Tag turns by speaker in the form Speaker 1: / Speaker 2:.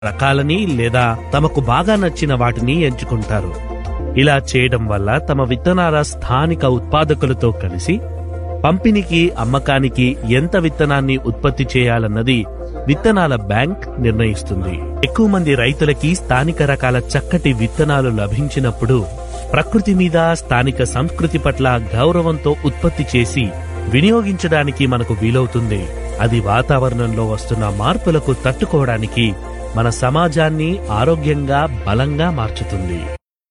Speaker 1: రకాలని లేదా తమకు బాగా నచ్చిన వాటిని ఎంచుకుంటారు ఇలా చేయడం వల్ల తమ విత్తనాల స్థానిక ఉత్పాదకులతో కలిసి పంపిణీకి అమ్మకానికి ఎంత విత్తనాన్ని ఉత్పత్తి చేయాలన్నది విత్తనాల బ్యాంక్ నిర్ణయిస్తుంది ఎక్కువ మంది రైతులకి స్థానిక రకాల చక్కటి విత్తనాలు లభించినప్పుడు ప్రకృతి మీద స్థానిక సంస్కృతి పట్ల గౌరవంతో ఉత్పత్తి చేసి వినియోగించడానికి మనకు వీలవుతుంది అది వాతావరణంలో వస్తున్న మార్పులకు తట్టుకోవడానికి మన సమాజాన్ని ఆరోగ్యంగా బలంగా మార్చుతుంది